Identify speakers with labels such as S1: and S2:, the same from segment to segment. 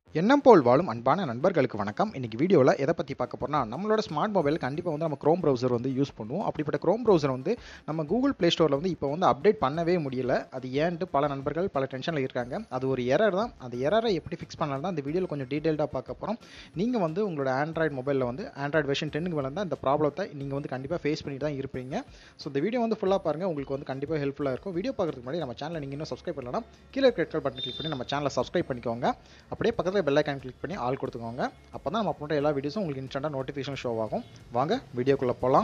S1: எண்ணம் போல் வாழும் அன்பான நண்பர்களுக்கு வணக்கம் இன்னைக்கு வீடியோவில் எதை பற்றி பார்க்க போறோம்னா நம்மளோட ஸ்மார்ட் மொபைல் கண்டிப்பாக வந்து நம்ம க்ரோம் ப்ரௌசர் வந்து யூஸ் பண்ணுவோம் அப்படிப்பட்ட க்ரோம் ப்ரௌசர் வந்து நம்ம கூகுள் ப்ளே ஸ்டோரில் வந்து இப்போ வந்து அப்டேட் பண்ணவே முடியல அது ஏன்ட்டு பல நண்பர்கள் பல டென்ஷனில் இருக்காங்க அது ஒரு எரர் தான் அந்த எரரை எப்படி ஃபிக்ஸ் பண்ணலாம் தான் இந்த வீடியோவில் கொஞ்சம் டீட்டெயில்டாக பார்க்க போகிறோம் நீங்கள் வந்து உங்களோட ஆண்ட்ராய்டு மொபைலில் வந்து ஆண்ட்ராய்டு வெர்ஷன் டென்னுக்கு மேலே தான் இந்த ப்ராப்ளத்தை நீங்கள் வந்து கண்டிப்பாக ஃபேஸ் பண்ணிட்டு தான் இருப்பீங்க ஸோ இந்த வீடியோ வந்து ஃபுல்லாக பாருங்கள் உங்களுக்கு வந்து கண்டிப்பாக ஹெல்ப்ஃபுல்லாக இருக்கும் வீடியோ பார்க்குறதுக்கு முன்னாடி நம்ம சேனலை நீங்கள் இன்னும் சப்ஸ்கிரைப் பண்ணலாம் கீழே ரெட் கலர் பட்டன் கிளிக் பண்ணி நம்ம சேனலை சப்ஸ்கிரைப் பண்ணிக்கோங்க அப்படியே பக்கத்தில் பெல் ஐக்கான் கிளிக் பண்ணி ஆல் கொடுத்துக்கோங்க அப்போ தான் நம்ம பண்ணுற எல்லா வீடியோஸும் உங்களுக்கு இன்ஸ்டண்ட்டாக நோட்டிஃபிகேஷன் ஷோ ஆகும் வாங்க வீடியோக்குள்ளே போகலாம்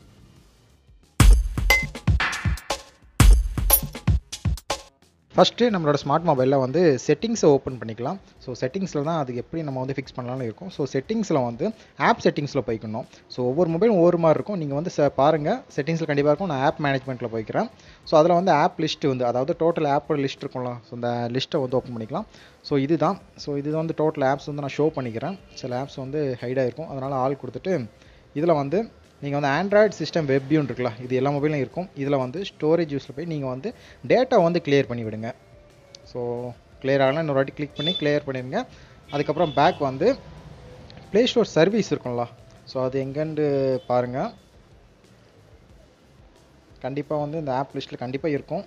S1: ஃபஸ்ட்டு நம்மளோட ஸ்மார்ட் மொபைலில் வந்து செட்டிங்ஸை ஓப்பன் பண்ணிக்கலாம் ஸோ செட்டிங்ஸில் தான் அது எப்படி நம்ம வந்து ஃபிக்ஸ் பண்ணலாம்னு இருக்கும் ஸோ செட்டிங்ஸில் வந்து ஆப் செட்டிங்ஸில் போய்க்கணும் ஸோ ஒவ்வொரு மொபைலும் ஒவ்வொரு மாதிரி இருக்கும் நீங்கள் வந்து ச பாருங்கள் செட்டிங்ஸில் கண்டிப்பாக இருக்கும் நான் ஆப் மேனேஜ்மெண்ட்டில் போய்க்கிறேன் ஸோ அதில் வந்து ஆப் லிஸ்ட்டு வந்து அதாவது டோட்டல் ஆப் லிஸ்ட் இருக்கும்ல ஸோ அந்த லிஸ்ட்டை வந்து ஓப்பன் பண்ணிக்கலாம் ஸோ இதுதான் ஸோ இது வந்து டோட்டல் ஆப்ஸ் வந்து நான் ஷோ பண்ணிக்கிறேன் சில ஆப்ஸ் வந்து ஹைடாக இருக்கும் அதனால் ஆள் கொடுத்துட்டு இதில் வந்து நீங்கள் வந்து ஆண்ட்ராய்டு சிஸ்டம் வெப்யூன் இருக்குல்ல இது எல்லா மொபைலும் இருக்கும் இதில் வந்து ஸ்டோரேஜ் யூஸில் போய் நீங்கள் வந்து டேட்டா வந்து கிளியர் பண்ணி விடுங்க ஸோ கிளியர் ஆகலாம் இன்னொரு வாட்டி கிளிக் பண்ணி கிளியர் பண்ணிடுங்க அதுக்கப்புறம் பேக் வந்து ப்ளே ஸ்டோர் சர்வீஸ் இருக்கும்ல ஸோ அது எங்கேன்னு பாருங்கள் கண்டிப்பாக வந்து இந்த ஆப் லிஸ்ட்டில் கண்டிப்பாக இருக்கும்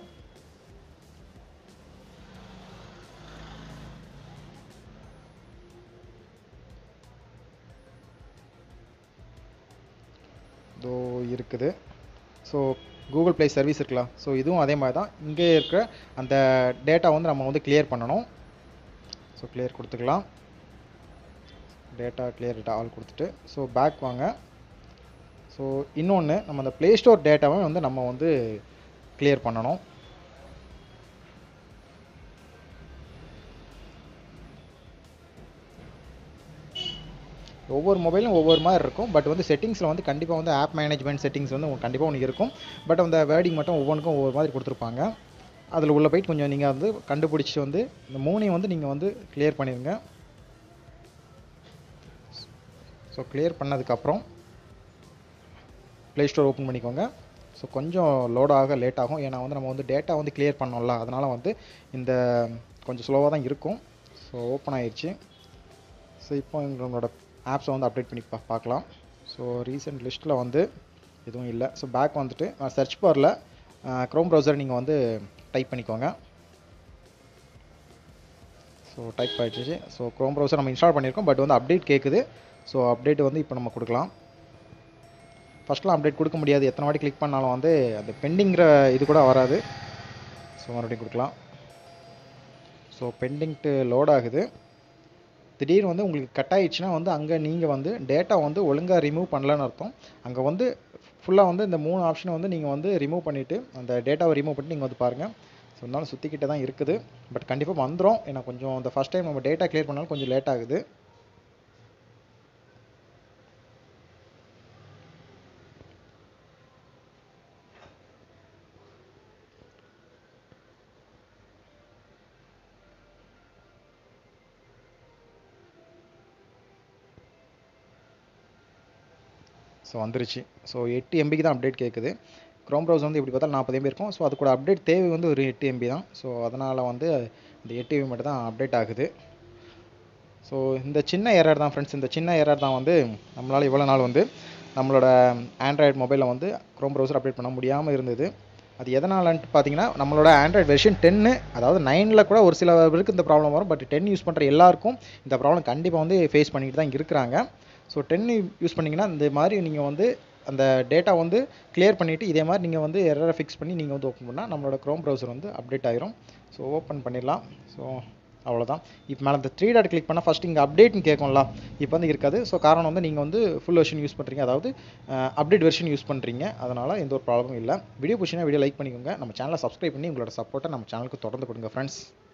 S1: இதோ இருக்குது ஸோ கூகுள் ப்ளே சர்வீஸ் இருக்கலாம் ஸோ இதுவும் அதே மாதிரி தான் இங்கே இருக்கிற அந்த டேட்டா வந்து நம்ம வந்து கிளியர் பண்ணணும் ஸோ கிளியர் கொடுத்துக்கலாம் டேட்டா கிளியர் டேட்டா ஆல் கொடுத்துட்டு ஸோ பேக் வாங்க ஸோ இன்னொன்று நம்ம அந்த ப்ளே ஸ்டோர் டேட்டாவை வந்து நம்ம வந்து கிளியர் பண்ணணும் ஒவ்வொரு மொபைலும் ஒவ்வொரு மாதிரி இருக்கும் பட் வந்து செட்டிங்ஸில் வந்து கண்டிப்பாக வந்து ஆப் மேனேஜ்மெண்ட் செட்டிங்ஸ் வந்து உங்களுக்கு கண்டிப்பாக ஒன்று இருக்கும் பட் அந்த வேர்டிங் மட்டும் ஒவ்வொன்றுக்கும் ஒவ்வொரு மாதிரி கொடுத்துருப்பாங்க அதில் உள்ள போயிட்டு கொஞ்சம் நீங்கள் வந்து கண்டுபிடிச்சிட்டு வந்து இந்த மூணையும் வந்து நீங்கள் வந்து கிளியர் பண்ணிடுங்க ஸோ கிளியர் பண்ணதுக்கப்புறம் ப்ளே ஸ்டோர் ஓப்பன் பண்ணிக்கோங்க ஸோ கொஞ்சம் லோட் ஆக லேட் ஆகும் ஏன்னா வந்து நம்ம வந்து டேட்டா வந்து கிளியர் பண்ணோம்ல அதனால் வந்து இந்த கொஞ்சம் ஸ்லோவாக தான் இருக்கும் ஸோ ஓப்பன் ஆயிடுச்சு ஸோ இப்போ எங்களோட ஆப்ஸை வந்து அப்டேட் பண்ணி பா பார்க்கலாம் ஸோ ரீசெண்ட் லிஸ்ட்டில் வந்து எதுவும் இல்லை ஸோ பேக் வந்துட்டு நான் சர்ச் பாரில் க்ரோம் ப்ரௌசர் நீங்கள் வந்து டைப் பண்ணிக்கோங்க ஸோ டைப் ஆகிடுச்சு ஸோ க்ரோம் ப்ரௌசர் நம்ம இன்ஸ்டால் பண்ணியிருக்கோம் பட் வந்து அப்டேட் கேட்குது ஸோ அப்டேட் வந்து இப்போ நம்ம கொடுக்கலாம் ஃபஸ்ட்லாம் அப்டேட் கொடுக்க முடியாது எத்தனை வாட்டி கிளிக் பண்ணாலும் வந்து அந்த பெண்டிங்கிற இது கூட வராது ஸோ மறுபடியும் கொடுக்கலாம் ஸோ பெண்டிங்ட்டு லோட் ஆகுது திடீர்னு வந்து உங்களுக்கு கட் ஆயிடுச்சுன்னா வந்து அங்கே நீங்கள் வந்து டேட்டா வந்து ஒழுங்காக ரிமூவ் பண்ணலன்னு அர்த்தம் அங்கே வந்து ஃபுல்லாக வந்து இந்த மூணு ஆப்ஷனை வந்து நீங்கள் வந்து ரிமூவ் பண்ணிவிட்டு அந்த டேட்டாவை ரிமூவ் பண்ணிட்டு நீங்கள் வந்து பாருங்கள் ஸோ இருந்தாலும் சுற்றிக்கிட்டே தான் இருக்குது பட் கண்டிப்பாக வந்துடும் ஏன்னா கொஞ்சம் இந்த ஃபஸ்ட் டைம் நம்ம டேட்டா கிளியர் பண்ணாலும் கொஞ்சம் லேட் ஆகுது ஸோ வந்துருச்சு ஸோ எட்டு எம்பிக்கு தான் அப்டேட் கேட்குது க்ரோம் ப்ரௌசர் வந்து எப்படி பார்த்தா நாற்பது எம்பி இருக்கும் ஸோ அது கூட அப்டேட் தேவை வந்து ஒரு எட்டு எம்பி தான் ஸோ அதனால் வந்து இந்த எட்டு எம்பி மட்டும் தான் அப்டேட் ஆகுது ஸோ இந்த சின்ன எரர் தான் ஃப்ரெண்ட்ஸ் இந்த சின்ன எரர் தான் வந்து நம்மளால் இவ்வளோ நாள் வந்து நம்மளோட ஆண்ட்ராய்டு மொபைலில் வந்து க்ரோம் ப்ரௌசர் அப்டேட் பண்ண முடியாமல் இருந்தது அது எதனாலன்ட்டு பார்த்தீங்கன்னா நம்மளோட ஆண்ட்ராய்டு வெர்ஷன் டென்னு அதாவது நைனில் கூட ஒரு சில பேருக்கு இந்த ப்ராப்ளம் வரும் பட் டென் யூஸ் பண்ணுற எல்லாருக்கும் இந்த ப்ராப்ளம் கண்டிப்பாக வந்து ஃபேஸ் பண்ணிட்டு தான் இருக்கிறாங்க ஸோ டென் யூஸ் பண்ணிங்கன்னா இந்த மாதிரி நீங்கள் வந்து அந்த டேட்டா வந்து கிளியர் பண்ணிவிட்டு இதே மாதிரி நீங்கள் வந்து எரரை ஃபிக்ஸ் பண்ணி நீங்கள் வந்து ஓப்பன் பண்ணால் நம்மளோட க்ரோம் ப்ரௌசர் வந்து அப்டேட் ஆகிரும் ஸோ ஓப்பன் பண்ணிடலாம் ஸோ அவ்வளோதான் இப்போ மேலே இந்த த்ரீ டாட் கிளிக் பண்ணால் ஃபஸ்ட் இங்கே அப்டேட்னு கேட்கும்ல இப்போ வந்து இருக்காது ஸோ காரணம் வந்து நீங்கள் வந்து ஃபுல் வெர்ஷன் யூஸ் பண்ணுறீங்க அதாவது அப்டேட் வெர்ஷன் யூஸ் பண்ணுறீங்க அதனால் எந்த ஒரு ப்ராப்ளமும் இல்லை வீடியோ பிடிச்சினா வீடியோ லைக் பண்ணிக்கோங்க நம்ம சேனலை சப்ஸ்கிரைப் பண்ணி உங்களோட சப்போர்ட்டை நம்ம சேனலுக்கு தொடர்ந்து கொடுங்க ஃப்ரெண்ட்ஸ்